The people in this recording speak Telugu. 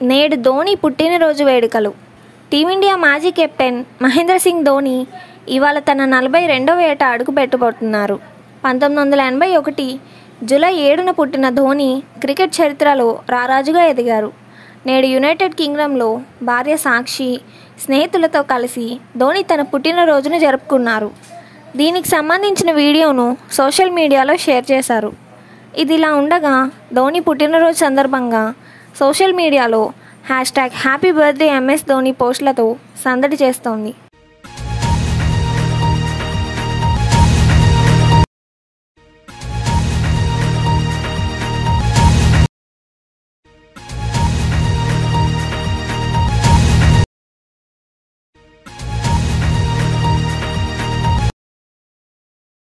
నేడు ధోని పుట్టినరోజు వేడుకలు టీమిండియా మాజీ కెప్టెన్ మహేంద్ర సింగ్ ధోని ఇవాళ తన నలభై రెండవ ఏట అడుగు పెట్టబోతున్నారు పంతొమ్మిది వందల ఎనభై ఒకటి జూలై ఏడున పుట్టిన ధోని క్రికెట్ చరిత్రలో రారాజుగా ఎదిగారు నేడు యునైటెడ్ కింగ్డమ్లో భార్య సాక్షి స్నేహితులతో కలిసి ధోని తన పుట్టినరోజును జరుపుకున్నారు దీనికి సంబంధించిన వీడియోను సోషల్ మీడియాలో షేర్ చేశారు ఇది ఇలా ఉండగా ధోని పుట్టినరోజు సందర్భంగా సోషల్ మీడియాలో hash tag happy birthday MS Dhoni పోస్టులతో సందడి చేస్తోంది